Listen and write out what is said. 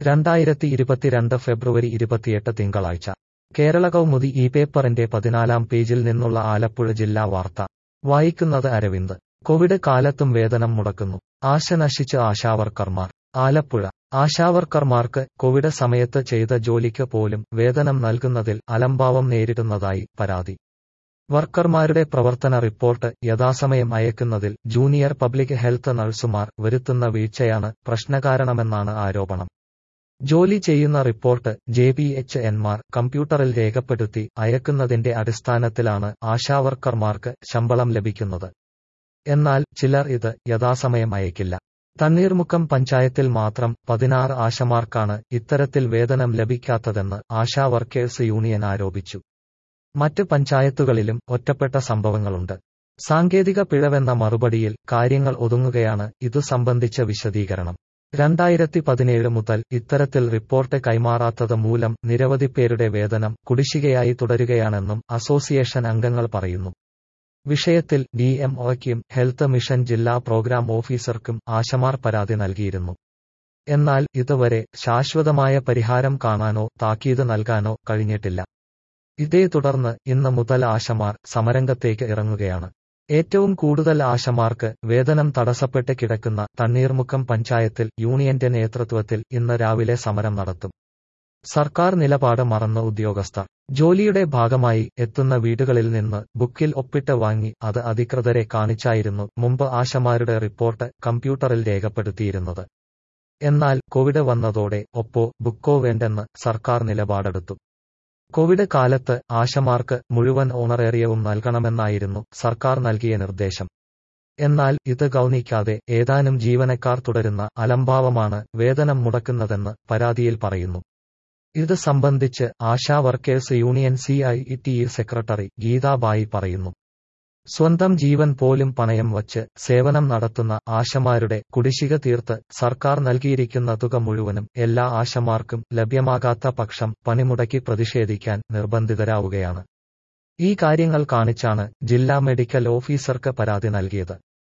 രണ്ടായിരത്തി ഇരുപത്തിരണ്ട് ഫെബ്രുവരി ഇരുപത്തിയെട്ട് തിങ്കളാഴ്ച കേരള കൗമുദി ഈ പേപ്പറിന്റെ പതിനാലാം പേജിൽ നിന്നുള്ള ആലപ്പുഴ ജില്ലാ വാർത്ത വായിക്കുന്നത് അരവിന്ദ് കോവിഡ് കാലത്തും വേതനം മുടക്കുന്നു ആശ നശിച്ച് ആശാവർക്കർമാർ ആലപ്പുഴ ആശാവർക്കർമാർക്ക് കോവിഡ് സമയത്ത് ചെയ്ത ജോലിക്ക് പോലും വേതനം നൽകുന്നതിൽ അലംഭാവം നേരിടുന്നതായി പരാതി വർക്കർമാരുടെ പ്രവർത്തന റിപ്പോർട്ട് യഥാസമയം അയക്കുന്നതിൽ ജൂനിയർ പബ്ലിക് ഹെൽത്ത് നഴ്സുമാർ വരുത്തുന്ന വീഴ്ചയാണ് പ്രശ്നകാരണമെന്നാണ് ആരോപണം ജോലി ചെയ്യുന്ന റിപ്പോർട്ട് ജെ പി എച്ച് എന്മാർ കമ്പ്യൂട്ടറിൽ രേഖപ്പെടുത്തി അയക്കുന്നതിന്റെ അടിസ്ഥാനത്തിലാണ് ആശാവർക്കർമാർക്ക് ശമ്പളം ലഭിക്കുന്നത് എന്നാൽ ചിലർ ഇത് യഥാസമയം അയക്കില്ല തണ്ണീർമുക്കം പഞ്ചായത്തിൽ മാത്രം പതിനാറ് ആശമാർക്കാണ് ഇത്തരത്തിൽ വേതനം ലഭിക്കാത്തതെന്ന് ആശാ വർക്കേഴ്സ് യൂണിയൻ ആരോപിച്ചു മറ്റ് പഞ്ചായത്തുകളിലും ഒറ്റപ്പെട്ട സംഭവങ്ങളുണ്ട് സാങ്കേതിക പിഴവെന്ന മറുപടിയിൽ കാര്യങ്ങൾ ഒതുങ്ങുകയാണ് ഇതു സംബന്ധിച്ച വിശദീകരണം രണ്ടായിരത്തി പതിനേഴ് മുതൽ ഇത്തരത്തിൽ റിപ്പോർട്ട് കൈമാറാത്തത് മൂലം നിരവധി പേരുടെ വേതനം കുടിശ്ശികയായി തുടരുകയാണെന്നും അസോസിയേഷൻ അംഗങ്ങൾ പറയുന്നു വിഷയത്തിൽ ഡി എം ഒയ്ക്കും ഹെൽത്ത് മിഷൻ ജില്ലാ പ്രോഗ്രാം ഓഫീസർക്കും ആശമാർ പരാതി നൽകിയിരുന്നു എന്നാൽ ഇതുവരെ ശാശ്വതമായ പരിഹാരം കാണാനോ താക്കീത് നൽകാനോ കഴിഞ്ഞിട്ടില്ല ഇതേ തുടർന്ന് ഇന്ന് മുതൽ ആശമാർ സമരംഗത്തേക്ക് ഇറങ്ങുകയാണ് ഏറ്റവും കൂടുതൽ ആശമാർക്ക് വേതനം തടസ്സപ്പെട്ട് കിടക്കുന്ന തണ്ണീർമുക്കം പഞ്ചായത്തിൽ യൂണിയന്റെ നേതൃത്വത്തിൽ ഇന്ന് രാവിലെ സമരം നടത്തും സർക്കാർ നിലപാട് മറന്ന ഉദ്യോഗസ്ഥർ ജോലിയുടെ ഭാഗമായി എത്തുന്ന വീടുകളിൽ നിന്ന് ബുക്കിൽ ഒപ്പിട്ട് വാങ്ങി അത് അധികൃതരെ കാണിച്ചായിരുന്നു മുമ്പ് ആശമാരുടെ റിപ്പോർട്ട് കമ്പ്യൂട്ടറിൽ രേഖപ്പെടുത്തിയിരുന്നത് എന്നാൽ കോവിഡ് വന്നതോടെ ഒപ്പോ ബുക്കോ വേണ്ടെന്ന് സർക്കാർ നിലപാടെടുത്തു കോവിഡ് കാലത്ത് ആശമാർക്ക് മുഴുവൻ ഓണറേറിയവും നൽകണമെന്നായിരുന്നു സർക്കാർ നൽകിയ നിർദ്ദേശം എന്നാൽ ഇത് ഗൗനിക്കാതെ ഏതാനും ജീവനക്കാർ തുടരുന്ന അലംഭാവമാണ് വേതനം മുടക്കുന്നതെന്ന് പരാതിയിൽ പറയുന്നു ഇത് സംബന്ധിച്ച് ASHA workers union C I T secretary Geethabai പറയുന്നു സ്വന്തം ജീവൻ പോലും പണയം വച്ച് സേവനം നടത്തുന്ന ആശമാരുടെ കുടിശ്ശിക തീർത്ത് സർക്കാർ നൽകിയിരിക്കുന്ന തുക മുഴുവനും എല്ലാ ആശമാർക്കും ലഭ്യമാകാത്ത പക്ഷം പണിമുടക്കി പ്രതിഷേധിക്കാൻ നിർബന്ധിതരാവുകയാണ് ഈ കാര്യങ്ങൾ കാണിച്ചാണ് ജില്ലാ മെഡിക്കൽ ഓഫീസർക്ക് പരാതി നൽകിയത്